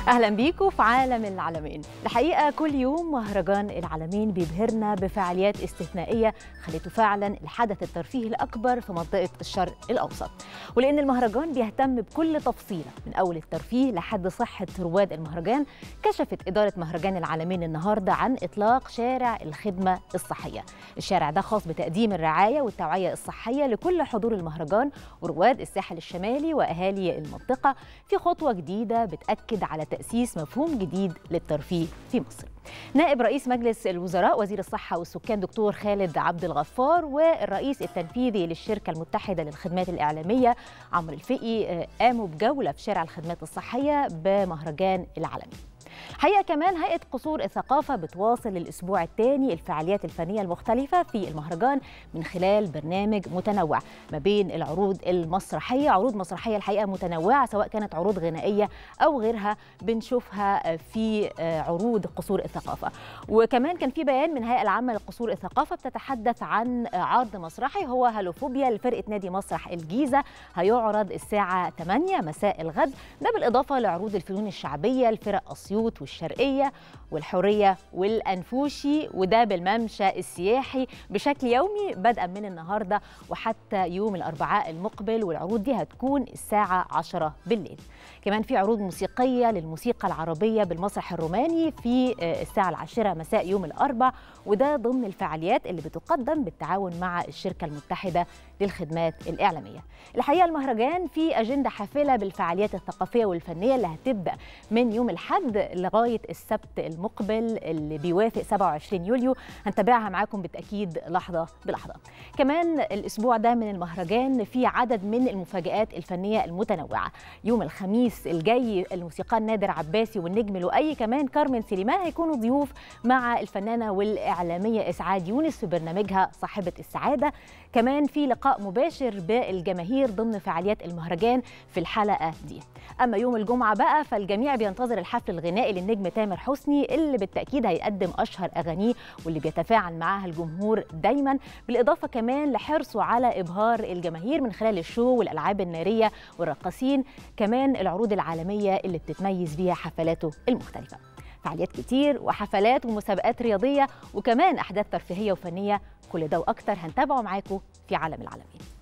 اهلا بيكم في عالم العالمين الحقيقه كل يوم مهرجان العالمين بيبهرنا بفعاليات استثنائيه خلته فعلا الحدث الترفيهي الاكبر في منطقه الشرق الاوسط ولان المهرجان بيهتم بكل تفصيله من اول الترفيه لحد صحه رواد المهرجان كشفت اداره مهرجان العالمين النهارده عن اطلاق شارع الخدمه الصحيه الشارع ده خاص بتقديم الرعايه والتوعيه الصحيه لكل حضور المهرجان ورواد الساحل الشمالي واهالي المنطقه في خطوه جديده بتاكد على تأسيس مفهوم جديد للترفيه في مصر نائب رئيس مجلس الوزراء وزير الصحة والسكان دكتور خالد عبد الغفار والرئيس التنفيذي للشركة المتحدة للخدمات الإعلامية عمرو الفقي قاموا بجولة في شارع الخدمات الصحية بمهرجان العالمي الحقيقه كمان هيئه قصور الثقافه بتواصل الاسبوع الثاني الفعاليات الفنيه المختلفه في المهرجان من خلال برنامج متنوع ما بين العروض المسرحيه عروض مسرحيه الحقيقه متنوعه سواء كانت عروض غنائيه او غيرها بنشوفها في عروض قصور الثقافه وكمان كان في بيان من الهيئه العامه لقصور الثقافه بتتحدث عن عرض مسرحي هو هالوفوبيا لفرقه نادي مسرح الجيزه هيعرض الساعه 8 مساء الغد ده بالاضافه لعروض الفنون الشعبيه لفرق اسيوط والشرقية والحرية والأنفوشي وده بالممشى السياحي بشكل يومي بدءا من النهاردة وحتى يوم الأربعاء المقبل والعروض دي هتكون الساعة 10 بالليل كمان في عروض موسيقية للموسيقى العربية بالمسرح الروماني في الساعة العاشرة مساء يوم الأربع وده ضمن الفعاليات اللي بتقدم بالتعاون مع الشركة المتحدة للخدمات الإعلامية الحقيقة المهرجان في أجندة حافلة بالفعاليات الثقافية والفنية اللي هتبدأ من يوم الحد لغاية السبت المقبل اللي بيوافق 27 يوليو هنتابعها معاكم بالتأكيد لحظة بلحظة كمان الأسبوع ده من المهرجان في عدد من المفاجآت الفنية المتنوعة يوم الخميس الجاي الموسيقار نادر عباسي والنجم لؤي كمان كارمن سليمان هيكونوا ضيوف مع الفنانة والإعلامية إسعاد يونس في برنامجها صاحبة السعادة كمان في لقاء مباشر بالجماهير ضمن فعاليات المهرجان في الحلقة دي أما يوم الجمعة بقى فالجميع بينتظر الحفل الغنائي للنجم تامر حسني اللي بالتأكيد هيقدم أشهر أغانيه واللي بيتفاعل معاها الجمهور دايما بالإضافة كمان لحرصه على إبهار الجماهير من خلال الشو والألعاب النارية والرقاصين كمان العروض العالمية اللي بتتميز بيها حفلاته المختلفة فعاليات كتير وحفلات ومسابقات رياضية وكمان أحداث ترفيهية وفنية كل ده وأكتر هنتابعه معاكم في عالم العالمين